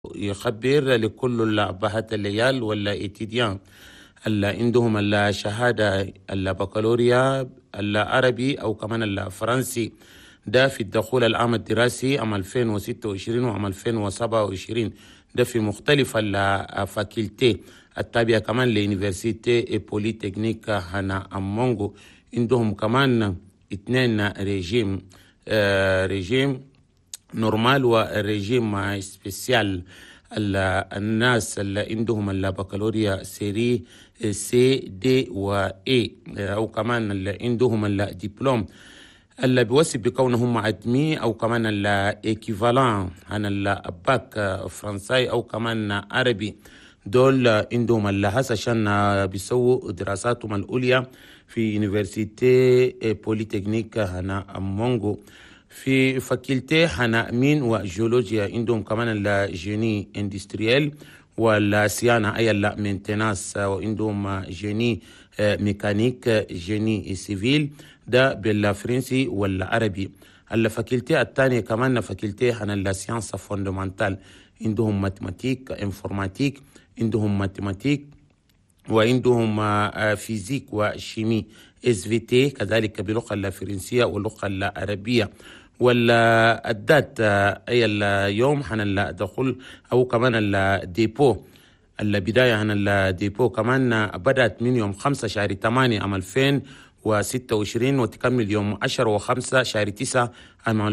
يخبر لكل الأبهات الليال ولا إتيديان اللي عندهم الشهادة البكالوريا العربي أو كمان الفرنسي ده في الدخول العام الدراسي عام 2026 وعام 2027 ده في مختلف الفاكولتي التابعة كمان ليونيفرسيتي بوليتكنيك هنا أمونغو عندهم كمان اثنين ريجيم آه ريجيم نورمال وريجيم سبيسيال الناس اللي عندهم البكالوريا سيري سي دي واي او كمان اللي عندهم الدبلوم اللي بيوصف بكونهم معدمي او كمان الايكيفالان عن الباك فرنساي او كمان عربي دول عندهم اللهس عشان بيسووا دراساتهم العليا في يونيفرسيتي بوليتكنيك هنا مونغو في فاكولتي حنأمين وجيولوجيا عندهم كمان الجيني اندستريال والصيانة أي لا مينتناس وعندهم جيني ميكانيك جيني سيفيل ده بالفرنسي والعربي الفاكولتي الثانية كمان فاكولتي حنا السيانس فوندمنتال عندهم ماتماتيك انفورماتيك عندهم ماتماتيك وعندهم فيزيك وشيمي اس في تي كذلك باللغه الفرنسيه واللغه العربيه والدات اي اليوم حن الدخول او كمان الديبو البدايه عن الديبو كمان بدات من يوم 5 شهر 8 عام 2026 وتكمل يوم 10 و5 شهر 9 عام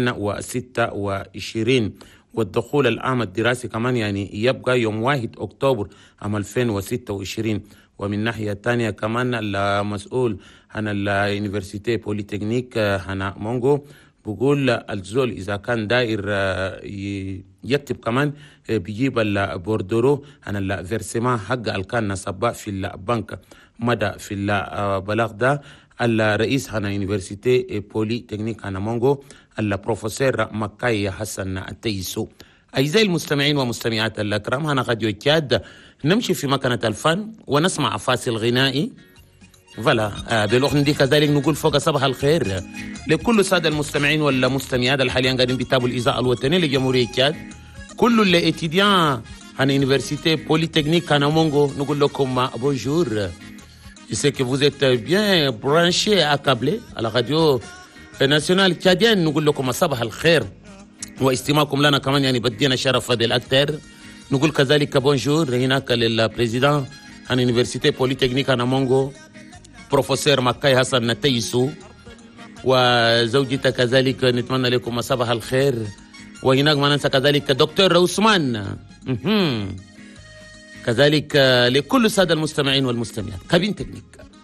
2026 والدخول العام الدراسي كمان يعني يبقى يوم 1 اكتوبر عام 2026 ومن ناحية تانية كمان المسؤول عن اليونيفرسيتي بوليتكنيك هنا مونغو بقول الزول إذا كان داير يكتب كمان بيجيب البوردورو عن الفيرسيمان حق الكان نصبا في البنك مدى في البلاغ ده الرئيس هنا يونيفرسيتي بوليتكنيك هنا مونغو البروفيسور مكاي حسن التيسو أعزائي المستمعين ومستمعات الأكرام هنا راديو تشاد نمشي في مكنة الفن ونسمع فاصل غنائي فلا آه بالأغنية دي كذلك نقول فوق صباح الخير لكل السادة المستمعين والمستمعات اللي حاليا قاعدين بيتابعوا الإذاعة الوطنية لجمهورية تشاد كل اللي اتيديان عن يونيفرسيتي بوليتكنيك أنا مونغو نقول لكم بونجور Je sais que vous êtes bien branchés, accablés à la radio nationale tchadienne نقول لكم صباح الخير واستماعكم لنا كمان يعني بدينا شرف بالأكثر نقول كذلك بونجور هناك للبريزيدان عن يونيفرسيتي بوليتكنيك أنا مونغو بروفيسور مكاي حسن نتيسو وزوجته كذلك نتمنى لكم صباح الخير وهناك ما ننسى كذلك دكتور عثمان كذلك لكل السادة المستمعين والمستمعات كابين تكنيك